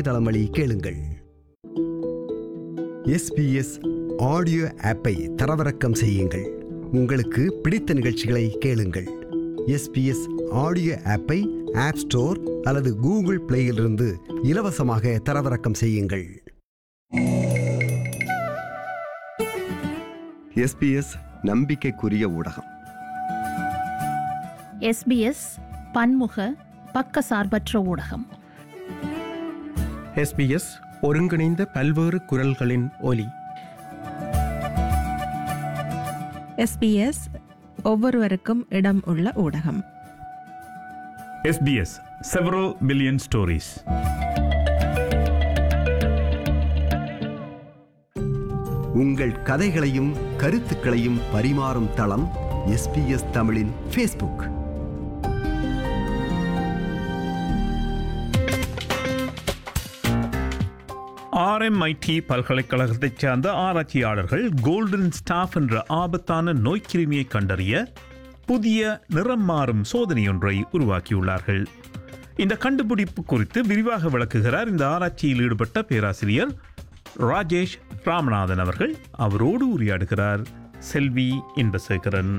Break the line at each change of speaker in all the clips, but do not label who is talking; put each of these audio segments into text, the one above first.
இணையதளம் வழி கேளுங்கள் எஸ்பிஎஸ் ஆடியோ ஆப்பை தரவிறக்கம் செய்யுங்கள் உங்களுக்கு பிடித்த நிகழ்ச்சிகளை கேளுங்கள் எஸ்பிஎஸ் ஆடியோ ஆப்பை ஆப் ஸ்டோர் அல்லது கூகுள் பிளேயிலிருந்து இலவசமாக தரவிறக்கம் செய்யுங்கள் எஸ்பிஎஸ் நம்பிக்கைக்குரிய ஊடகம்
எஸ்பிஎஸ் பன்முக பக்கசார்பற்ற ஊடகம்
எஸ்பிஎஸ் ஒருங்கிணைந்த பல்வேறு குரல்களின் ஒலி
எஸ்பிஎஸ் ஒவ்வொருவருக்கும் இடம் உள்ள ஊடகம்
SBS several billion stories.
உங்கள் கதைகளையும் கருத்துக்களையும் பரிமாறும் தளம் எஸ்பிஎஸ் தமிழின் ஃபேஸ்புக்
ஆர்எம்ஐடி பல்கலைக்கழகத்தைச் சேர்ந்த ஆராய்ச்சியாளர்கள் கோல்டன் ஸ்டாஃப் என்ற ஆபத்தான நோய்க்கிருமியை கண்டறிய புதிய நிறம் மாறும் சோதனையொன்றை உருவாக்கியுள்ளார்கள் இந்த கண்டுபிடிப்பு குறித்து விரிவாக விளக்குகிறார் இந்த ஆராய்ச்சியில் ஈடுபட்ட பேராசிரியர் ராஜேஷ் ராமநாதன் அவர்கள் அவரோடு உரையாடுகிறார் செல்வி இன்பசேகரன்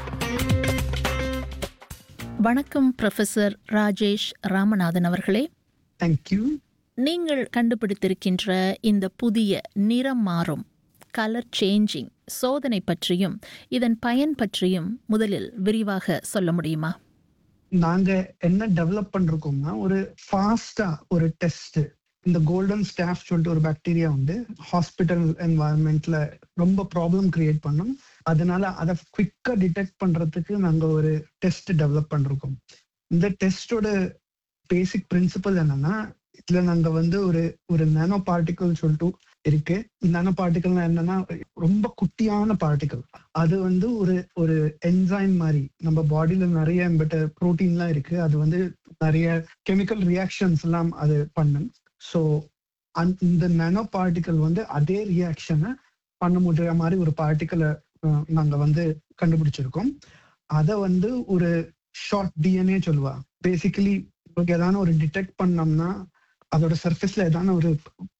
வணக்கம் ப்ரொஃபசர் ராஜேஷ் ராமநாதன் அவர்களே
தேங்க்யூ
நீங்கள் கண்டுபிடித்திருக்கின்ற இந்த புதிய நிறம் மாறும் கலர் சேஞ்சிங் சோதனை பற்றியும் இதன் பயன் பற்றியும் முதலில் விரிவாக சொல்ல முடியுமா
நாங்க என்ன டெவலப் பண்ணிருக்கோம்னா ஒரு ஃபாஸ்டா ஒரு டெஸ்ட் இந்த கோல்டன் ஸ்டாஃப் சொல்லிட்டு ஒரு பாக்டீரியா வந்து ஹாஸ்பிட்டல் என்வாயன்மெண்ட்ல ரொம்ப ப்ராப்ளம் கிரியேட் பண்ணும் அதனால அதை குவிக்கா டிடெக்ட் பண்றதுக்கு நாங்க ஒரு டெஸ்ட் டெவலப் பண்ணிருக்கோம் இந்த டெஸ்டோட பேசிக் பிரின்சிபல் என்னன்னா இதுல நாங்க வந்து ஒரு ஒரு நானோ பார்ட்டிகல் சொல்லிட்டு இருக்கு நானோ பார்ட்டிகல்னா என்னன்னா ரொம்ப குட்டியான பார்ட்டிகல் அது வந்து ஒரு ஒரு என்சைம் மாதிரி நம்ம பாடியில நிறைய எம்பிட்ட ப்ரோட்டீன்லாம் இருக்கு அது வந்து நிறைய கெமிக்கல் ரியாக்ஷன்ஸ் எல்லாம் அது பண்ணும் ஸோ இந்த நானோ பார்ட்டிகல் வந்து அதே ரியாக்ஷனை பண்ண முடியற மாதிரி ஒரு பார்ட்டிக்கலை நாங்க வந்து கண்டுபிடிச்சிருக்கோம் அதை வந்து ஒரு ஷார்ட் டிஎன்ஏ சொல்லுவா பேசிக்கலி உங்களுக்கு ஏதான ஒரு டிடெக்ட் பண்ணோம்னா அதோட சர்ஃபேஸ்ல ஏதான ஒரு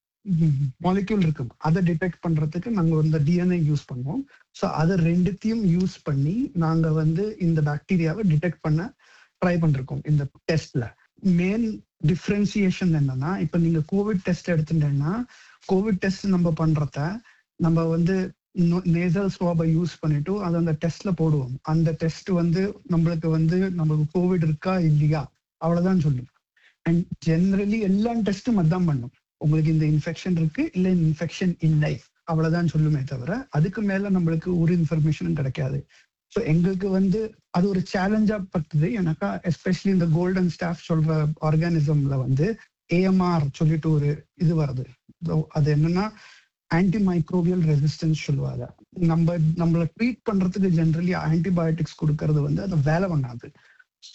மாலிக்யூல் இருக்கும் அதை டிடெக்ட் பண்றதுக்கு நாங்க இந்த டிஎன்ஏ யூஸ் பண்ணுவோம் ஸோ அதை ரெண்டுத்தையும் யூஸ் பண்ணி நாங்க வந்து இந்த பாக்டீரியாவை டிடெக்ட் பண்ண ட்ரை பண்ணிருக்கோம் இந்த டெஸ்ட்ல மெயின் டிஃப்ரென்சியேஷன் என்னன்னா இப்ப நீங்க கோவிட் டெஸ்ட் எடுத்துட்டேன்னா கோவிட் டெஸ்ட் நம்ம பண்றத நம்ம வந்து நேசல் ஸ்வாபை யூஸ் பண்ணிட்டு அதை அந்த டெஸ்ட்ல போடுவோம் அந்த டெஸ்ட் வந்து நம்மளுக்கு வந்து நம்மளுக்கு கோவிட் இருக்கா இல்லையா அவ்வளவுதான் சொல்லும் அண்ட் ஜென்ரலி எல்லா டெஸ்ட்டும் அதான் பண்ணும் உங்களுக்கு இந்த இன்ஃபெக்ஷன் இருக்கு இல்ல இன்ஃபெக்ஷன் இல்லை அவ்வளவுதான் சொல்லுமே தவிர அதுக்கு மேல நம்மளுக்கு ஒரு இன்ஃபர்மேஷனும் கிடைக்காது ஸோ எங்களுக்கு வந்து அது ஒரு சேலஞ்சா பட்டுது எனக்கா எஸ்பெஷலி இந்த கோல்டன் ஸ்டாஃப் சொல்ற ஆர்கானிசம்ல வந்து ஏஎம்ஆர் சொல்லிட்டு ஒரு இது வருது So, அது என்னன்னா ஆன்டி மைக்ரோபியல் ரெசிஸ்டன்ஸ் சொல்லுவாங்க நம்ம நம்மளை ட்ரீட் பண்றதுக்கு ஜென்ரலி ஆன்டிபயோட்டிக்ஸ் கொடுக்கறது வந்து அது வேலை பண்ணாது ஸோ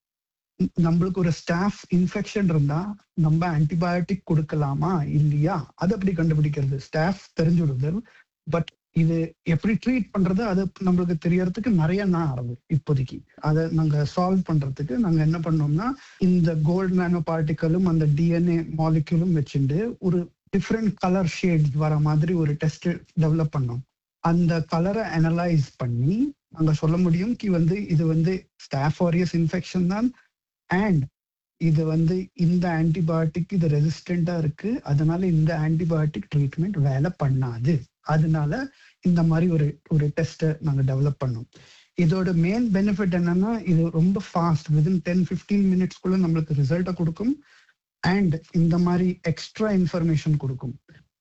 நம்மளுக்கு ஒரு ஸ்டாஃப் இன்ஃபெக்ஷன் இருந்தா நம்ம ஆன்டிபயோட்டிக் கொடுக்கலாமா இல்லையா அது அப்படி கண்டுபிடிக்கிறது ஸ்டாஃப் தெரிஞ்சுடுது பட் இது எப்படி ட்ரீட் பண்றது அது நம்மளுக்கு தெரியறதுக்கு நிறைய நான் ஆகுது இப்போதைக்கு அதை நாங்க சால்வ் பண்றதுக்கு நாங்க என்ன பண்ணோம்னா இந்த கோல்ட் நானோ பார்ட்டிக்கலும் அந்த டிஎன்ஏ மாலிக்யூலும் வச்சுட்டு ஒரு டிஃப்ரெண்ட் கலர் ஷேட்ஸ் வர மாதிரி ஒரு டெஸ்ட் டெவலப் பண்ணோம் அந்த கலரை அனலைஸ் பண்ணி நாங்க சொல்ல முடியும் கி வந்து இது வந்து ஸ்டாஃப் ஆரியஸ் இன்ஃபெக்ஷன் தான் அண்ட் இது வந்து இந்த ஆன்டிபயோட்டிக் இது ரெசிஸ்டண்டா இருக்கு அதனால இந்த ஆன்டிபயோட்டிக் ட்ரீட்மெண்ட் வேலை பண்ணாது அதனால இந்த மாதிரி ஒரு ஒரு டெஸ்ட்டை நாங்க டெவலப் பண்ணோம் இதோட மெயின் பெனிஃபிட் என்னன்னா இது ரொம்ப ஃபாஸ்ட் வித்தின் டென் ஃபிஃப்டீன் மினிட்ஸ்க்குள்ள நம்மளுக்கு ரிசல்ட்டை கொடுக்கும் அண்ட் இந்த மாதிரி எக்ஸ்ட்ரா இன்ஃபர்மேஷன் கொடுக்கும்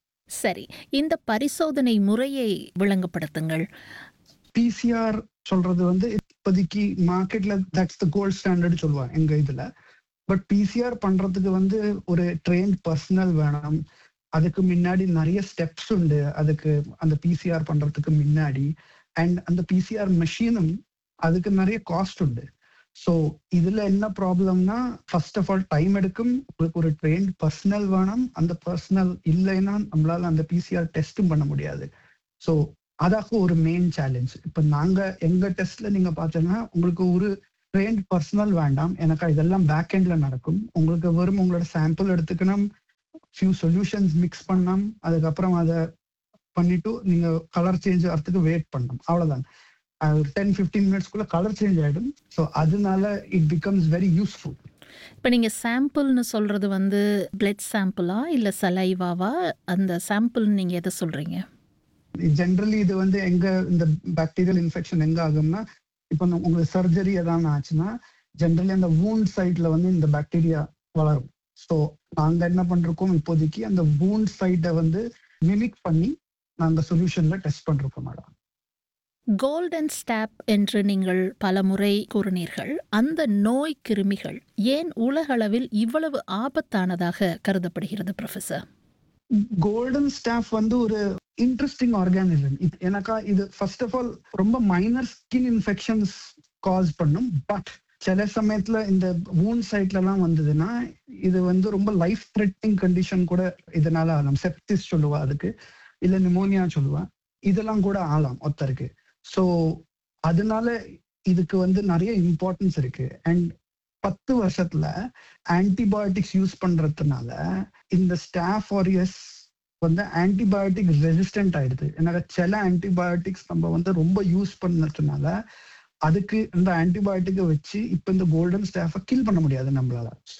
சரி இந்த பரிசோதனை முறையை விளங்கப்படுத்துங்கள்
பிசிஆர் சொல்றது வந்து இப்போதைக்கு மார்க்கெட்ல தட்ஸ் த கோல்ட் ஸ்டாண்டர்ட் சொல்லுவாங்க எங்க இதுல பட் பிசிஆர் பண்றதுக்கு வந்து ஒரு ட்ரெயின் பர்சனல் வேணும் அதுக்கு முன்னாடி நிறைய ஸ்டெப்ஸ் உண்டு அதுக்கு அந்த பிசிஆர் பண்றதுக்கு முன்னாடி அண்ட் அந்த பிசிஆர் மெஷினும் அதுக்கு நிறைய காஸ்ட் உண்டு ஸோ இதுல என்ன ப்ராப்ளம்னா ஃபர்ஸ்ட் ஆஃப் ஆல் டைம் எடுக்கும் உங்களுக்கு ஒரு ட்ரெயின் பர்சனல் வேணும் அந்த பர்சனல் இல்லைன்னா நம்மளால அந்த பிசிஆர் டெஸ்ட்டும் பண்ண முடியாது ஸோ அதாக ஒரு மெயின் சேலஞ்ச் இப்போ நாங்க எங்க டெஸ்ட்ல நீங்க பார்த்தீங்கன்னா உங்களுக்கு ஒரு ட்ரெயின்ட் பர்சனல் வேண்டாம் எனக்கு இதெல்லாம் பேக் எண்ட்ல நடக்கும் உங்களுக்கு வெறும் உங்களோட சாம்பிள் எடுத்துக்கணும் ஃபியூ சொல்யூஷன்ஸ் மிக்ஸ் பண்ணலாம் அதுக்கப்புறம் அதை பண்ணிட்டு நீங்க கலர் சேஞ்ச் ஆகிறதுக்கு வெயிட் பண்ணணும் அவ்வளவுதான் ஒரு டென் ஃபிஃப்டீன் மினிட்ஸ்க்குள்ள கலர் சேஞ்ச் ஆயிடும் ஸோ அதனால இட் பிகம்ஸ் வெரி யூஸ்ஃபுல்
இப்போ நீங்கள் சாம்பிள்னு சொல்கிறது வந்து பிளட் சாம்பிளா இல்லை சலைவாவா அந்த சாம்பிள் நீங்கள் எதை சொல்கிறீங்க
ஜென்ரலி இது வந்து எங்க இந்த பாக்டீரியல் இன்ஃபெக்ஷன் எங்க ஆகும்னா இப்போ இந்த உங்களுக்கு சர்ஜரி எதாவது ஆச்சுன்னா ஜென்ரலி அந்த வூண்ட் சைட்ல வந்து இந்த பாக்டீரியா வளரும் ஸோ நாங்க என்ன பண்றோம் இப்போதைக்கு அந்த வூண்ட் சைட்டை வந்து மிமிக் பண்ணி நாங்க சொல்யூஷன்ல டெஸ்ட் பண்றோம் மேடம்
கோல்டன் ஸ்டாப் என்று நீங்கள் பலமுறை கூறினீர்கள் அந்த நோய் கிருமிகள் ஏன் உலகளவில் இவ்வளவு ஆபத்தானதாக கருதப்படுகிறது ப்ரொஃபசர்
கோல்டன் ஸ்டாஃப் வந்து ஒரு இன்ட்ரெஸ்டிங் ஆர்கானிசம் இது எனக்கா இது ஃபர்ஸ்ட் ஆஃப் ஆல் ரொம்ப மைனர் ஸ்கின் இன்ஃபெக்ஷன்ஸ் காஸ் பண்ணும் பட் சில சமயத்துல இந்த வூன் சைட்ல எல்லாம் வந்ததுன்னா இது வந்து ரொம்ப லைஃப் த்ரெட்னிங் கண்டிஷன் கூட இதனால ஆகலாம் செப்டிஸ் சொல்லுவா அதுக்கு இல்ல நிமோனியா சொல்லுவா இதெல்லாம் கூட ஆகலாம் ஒருத்தருக்கு ஸோ அதனால இதுக்கு வந்து நிறைய இம்பார்ட்டன்ஸ் இருக்கு அண்ட் பத்து வருஷத்துல ஆன்டிபயோட்டிக்ஸ் யூஸ் பண்றதுனால இந்த ஸ்டாஃப் ஆரியஸ் வந்து ஆன்டிபயோட்டிக் ரெசிஸ்டன்ட் ஆயிடுது ஏன்னா சில ஆன்டிபயோட்டிக்ஸ் நம்ம வந்து ரொம்ப யூஸ் பண்ணதுனால அதுக்கு இந்த ஆன்டிபயோட்டிக்கை வச்சு இப்போ இந்த கோல்டன் ஸ்டாஃபை கில் பண்ண முடியாது நம்மளால ஸோ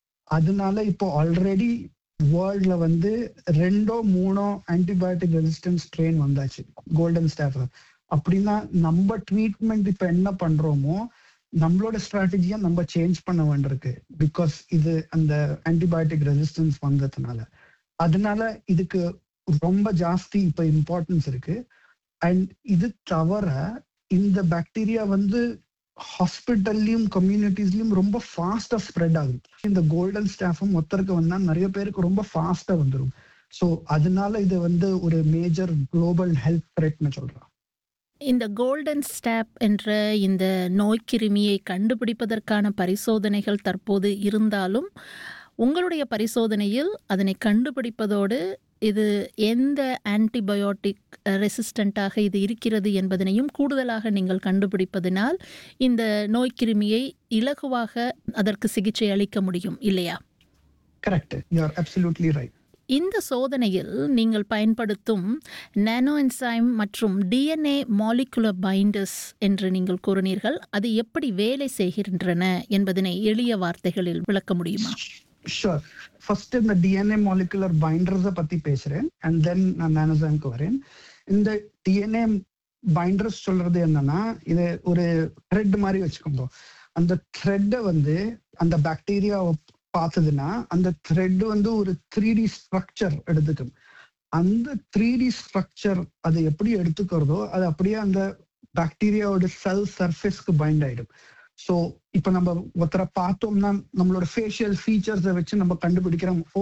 அதனால இப்போ ஆல்ரெடி வேர்ல்ட்ல வந்து ரெண்டோ மூணோ ஆன்டிபயோட்டிக் ரெசிஸ்டன்ஸ் ட்ரெயின் வந்தாச்சு கோல்டன் ஸ்டாஃப் அப்படின்னா நம்ம ட்ரீட்மெண்ட் இப்போ என்ன பண்றோமோ நம்மளோட ஸ்ட்ராட்டஜியை நம்ம சேஞ்ச் பண்ண வேண்டியிருக்கு பிகாஸ் இது அந்த ஆன்டிபயோட்டிக் ரெசிஸ்டன்ஸ் வந்ததுனால அதனால இதுக்கு ரொம்ப ஜாஸ்தி இப்ப இம்பார்ட்டன்ஸ் இருக்கு அண்ட் இது தவிர இந்த பாக்டீரியா வந்து ஹாஸ்பிட்டல்லையும் கம்யூனிட்டிஸ்லயும் ரொம்ப ஃபாஸ்டா ஸ்ப்ரெட் ஆகும் இந்த கோல்டன் ஸ்டாஃபும் ஒருத்தருக்கு வந்தா நிறைய பேருக்கு ரொம்ப ஃபாஸ்டா வந்துடும் ஸோ அதனால இது வந்து ஒரு மேஜர் குளோபல் ஹெல்த் த்ரெட்னு சொல்றேன்
இந்த கோல்டன் ஸ்டாப் என்ற இந்த நோய்க்கிருமியை கண்டுபிடிப்பதற்கான பரிசோதனைகள் தற்போது இருந்தாலும் உங்களுடைய பரிசோதனையில் அதனை கண்டுபிடிப்பதோடு இது எந்த ஆன்டிபயோட்டிக் ரெசிஸ்டண்ட்டாக இது இருக்கிறது என்பதனையும் கூடுதலாக நீங்கள் கண்டுபிடிப்பதனால் இந்த நோய்க்கிருமியை இலகுவாக அதற்கு சிகிச்சை அளிக்க முடியும் இல்லையா
correct you are absolutely right
இந்த சோதனையில் நீங்கள் பயன்படுத்தும் நானோ என்சைம் மற்றும் டிஎன்ஏ மாலிகுலர் பைண்டர்ஸ் என்று நீங்கள் கூறினீர்கள் அது எப்படி வேலை செய்கின்றன என்பதனை எளிய வார்த்தைகளில் விளக்க முடியுமா
ஷோர் ஃபர்ஸ்ட் இந்த டிஎன்ஏ மாலிகுலர் பைண்டர்ஸை பத்தி பேசுறேன் அண்ட் தென் நான் நானோசாம்க்கு வரேன் இந்த டிஎன்ஏ பைண்டர்ஸ் சொல்றது என்னன்னா இது ஒரு த்ரெட் மாதிரி வச்சுக்கோங்க அந்த த்ரெட்டை வந்து அந்த பாக்டீரியாவை பார்த்ததுன்னா அந்த த்ரெட் வந்து ஒரு த்ரீ டி ஸ்ட்ரக்சர் எடுத்துக்கும் அந்த த்ரீ டி ஸ்ட்ரக்சர் அது எப்படி எடுத்துக்கிறதோ அது அப்படியே அந்த பாக்டீரியாவோட செல் சர்ஃபேஸ்க்கு பைண்ட் ஆயிடும் ஸோ இப்போ நம்ம ஒருத்தரை பார்த்தோம்னா நம்மளோட ஃபேஷியல் ஃபீச்சர்ஸை வச்சு நம்ம கண்டுபிடிக்கிறோம் ஓ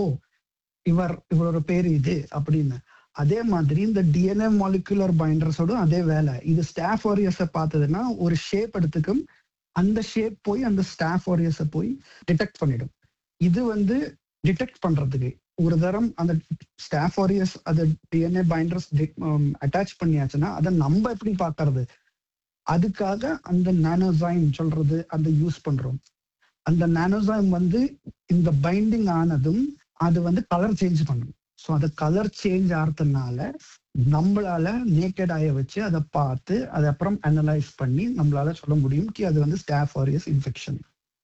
இவர் இவரோட பேர் இது அப்படின்னு அதே மாதிரி இந்த டிஎன்ஏ மாலிகுலர் பைண்டர்ஸோட அதே வேலை இது ஸ்டாஃப் ஓரியஸை பார்த்ததுன்னா ஒரு ஷேப் எடுத்துக்கும் அந்த ஷேப் போய் அந்த ஸ்டாஃப் ஓரியஸை போய் டிடெக்ட் பண்ணிடும் இது வந்து டிடெக்ட் பண்றதுக்கு ஒரு தரம் அந்த ஸ்டாஃப் ஓரியஸ் அது டிஎன்ஏ பைண்டர்ஸ் அட்டாச் பண்ணியாச்சுன்னா அதை நம்ம எப்படி பார்க்கறது அதுக்காக அந்த நானோசைம் சொல்றது அந்த யூஸ் பண்றோம் அந்த நானோசைம் வந்து இந்த பைண்டிங் ஆனதும் அது வந்து கலர் சேஞ்ச் பண்ணும் ஸோ அது கலர் சேஞ்ச் ஆகிறதுனால நம்மளால நேக்கட் ஆய வச்சு அதை பார்த்து அதை அப்புறம் அனலைஸ் பண்ணி நம்மளால சொல்ல முடியும் கி அது வந்து ஸ்டாஃப் ஆரியஸ் இன்ஃபெக்ஷன்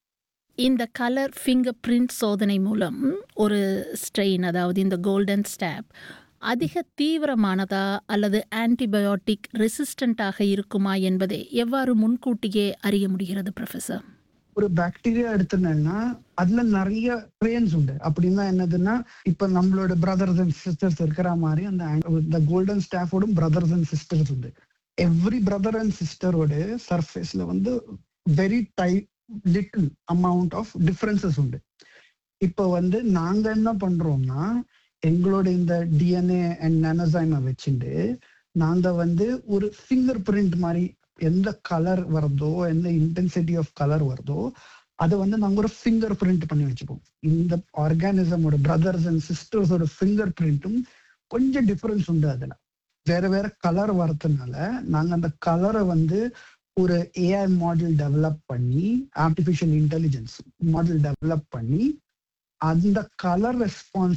இந்த கலர் ஃபிங்கர் பிரிண்ட் சோதனை மூலம் ஒரு ஸ்ட்ரெயின் அதாவது இந்த கோல்டன் ஸ்டாப் அதிக தீவிரமானதா அல்லது ஆன்டிபயோட்டிக் ரெசிஸ்டண்டாக இருக்குமா என்பதை எவ்வாறு முன்கூட்டியே அறிய முடிகிறது ப்ரொஃபஸர்
ஒரு பாக்டீரியா எடுத்தோம்னா அதுல நிறைய ட்ரெயின்ஸ் உண்டு அப்படின்னா என்னதுன்னா இப்ப நம்மளோட பிரதர்ஸ் அண்ட் சிஸ்டர்ஸ் இருக்கிற மாதிரி அந்த இந்த கோல்டன் ஸ்டாஃபோடும் பிரதர்ஸ் அண்ட் சிஸ்டர்ஸ் உண்டு எவ்ரி பிரதர் அண்ட் சிஸ்டரோட சர்ஃபேஸ்ல வந்து very tiny little amount of differences உண்டு இப்போ வந்து நாங்க என்ன பண்றோம்னா எங்களோட இந்த டிஎன்ஏ அண்ட் நானோசைமை வச்சுட்டு நாங்க வந்து ஒரு ஃபிங்கர் பிரிண்ட் மாதிரி எந்த கலர் வருதோ எந்த இன்டென்சிட்டி ஆஃப் கலர் வருதோ அதை வந்து நாங்க ஒரு ஃபிங்கர் பிரிண்ட் பண்ணி வச்சுப்போம் இந்த ஆர்கானிசமோட பிரதர்ஸ் அண்ட் சிஸ்டர்ஸோட ஃபிங்கர் பிரிண்ட்டும் கொஞ்சம் டிஃபரன்ஸ் உண்டு அதுல வேற வேற கலர் வரதுனால நாங்க அந்த கலரை வந்து ஒரு ஏஐ மாடல் டெவலப் பண்ணி ஆர்டிஃபிஷியல் இன்டெலிஜென்ஸ் மாடல் டெவலப் பண்ணி அந்த கலர் ரெஸ்பான்ஸ்